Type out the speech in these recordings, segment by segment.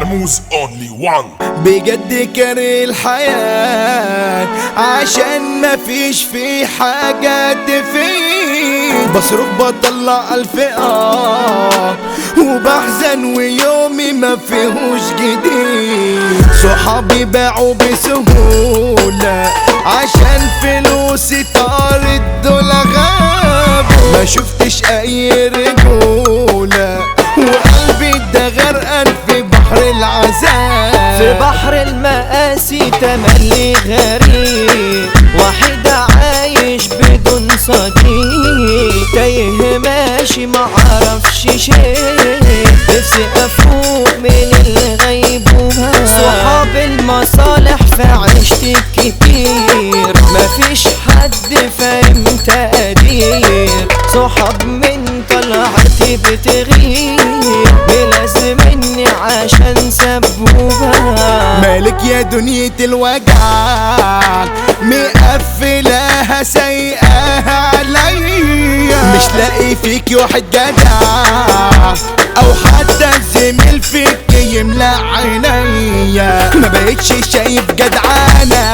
كرموز اونلي وان بجد كاره الحياة عشان مفيش في حاجة تفيد بصرخ بطلع ألف آه وبحزن ويومي ما فيهوش جديد صحابي باعوا بسهولة عشان فلوسي طارت دول غابوا ما شفتش أي رجولة وقلبي ده غرقان في بحر العذاب في بحر المآسي تملي غريب واحد عايش بدون صديق تايه ماشي معرفش شيء نفسي افوق من الغيبوبة صحاب المصالح في عشت كتير مفيش حد فاهم تقدير صحاب من طلعتي بتغير ملازمني عشان سبوبة مالك يا دنيا الوجع مقفلاها سايقاها عليا مش لاقي فيك واحد جدع او حتى زميل فيك يملى عينيا ما بقتش شايف جدعانة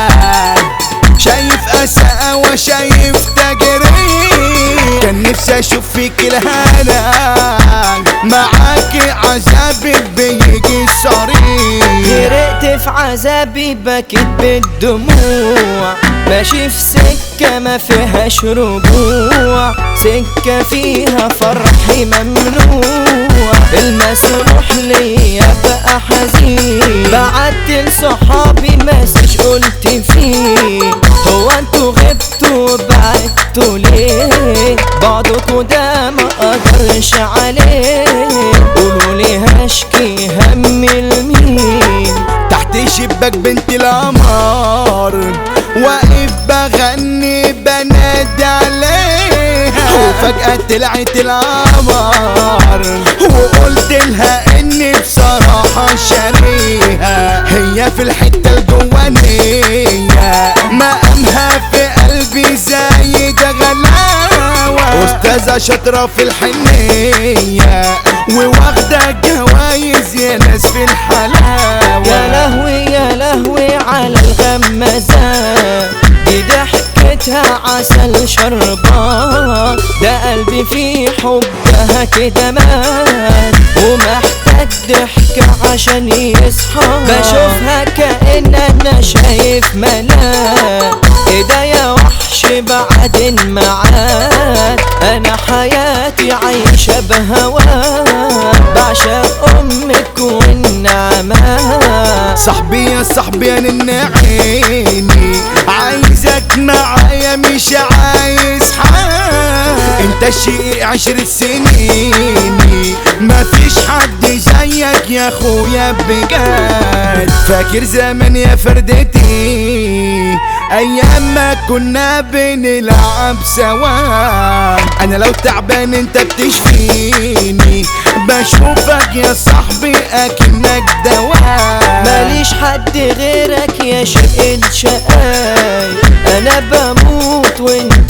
شايف أساءة وشايف تجريح كان نفسي اشوف فيك الهنا معاكي عذابك بيجي صريح غرقت في عذابي بكيت بالدموع ماشي في سكة ما فيهاش رجوع سكة فيها فرحي ممنوع المسروح ليا بقى حزين بعت لصحابي مسج قلت فيه هو انتوا غبتوا بعدتوا ليه بعضكوا ده ما اقدرش عليه قولوا لي هشكي همي لمين تحت شباك بنت القمر واقف بغني بنادي عليها وفجأة طلعت القمر وقلت لها اني بصراحة شاريها هي في الحتة الجوانية مقامها في قلبي زايد غلاوة أستاذة شاطرة في الحنية وواخدة جوايز يا ناس في الحلاوة يا لهوي يا لهوي على الغمازات دي ضحكتها عسل شربان ده قلبي في حبها كده مات ومحتاج ضحكة عشان يصحى بشوفها كأن انا شايف ملاك ايديا وحش بعدين معاك انا حياتي عايشة بهواك بعشق امك والنعمات صاحبي يا صاحبي يا نن عيني عايزك معايا مش عايز حاجة انت شيء عشر سنين مفيش حد زيك يا اخويا بجد فاكر زمان يا فردتي ايام ما كنا بنلعب سوا انا لو تعبان انت بتشفيني بشوفك يا صاحبي اكنك دواء ماليش حد غيرك يا شقي الشقاي انا بموت وانت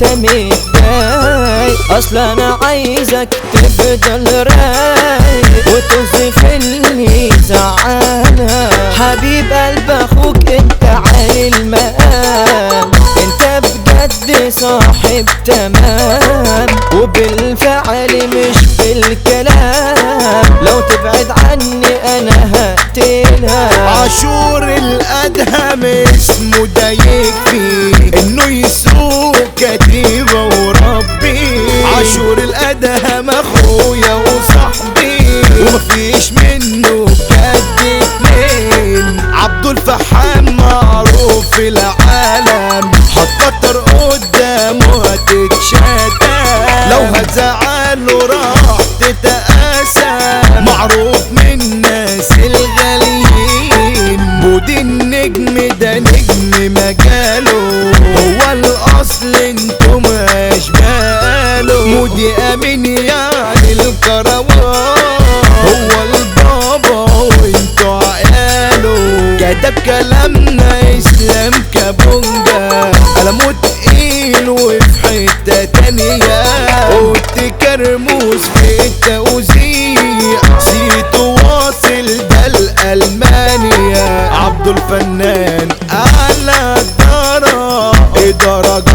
متضايق اصل انا عايزك تفضل رايق وتوصف اللي زعلك حبيب قلب اخوك انت عالي المقام انت بجد صاحب تمام وبالفعل مش بالكلام لو تبعد عني انا هقتلها عاشور الادهم اسمه ده يكفي انه يسوق كتيبه وربي عاشور الادهم اخويا وصاحبي ومفيش منه بجد اتنين عبد الفحام معروف في العالم هتكتر قدامه هتتشتى لو هتزعله راح تتقاسى معروف من الناس الغاليين بودي النجم ده نجم مجاله هو الاصل انتو مش باله مودي امين يعني الكروان هو البابا وانتو عياله كتب كلامنا اسلام كابونجا قلمه تقيل وفي حتة تانية قلت كرموس في التوزيع صيته واصل ده درجات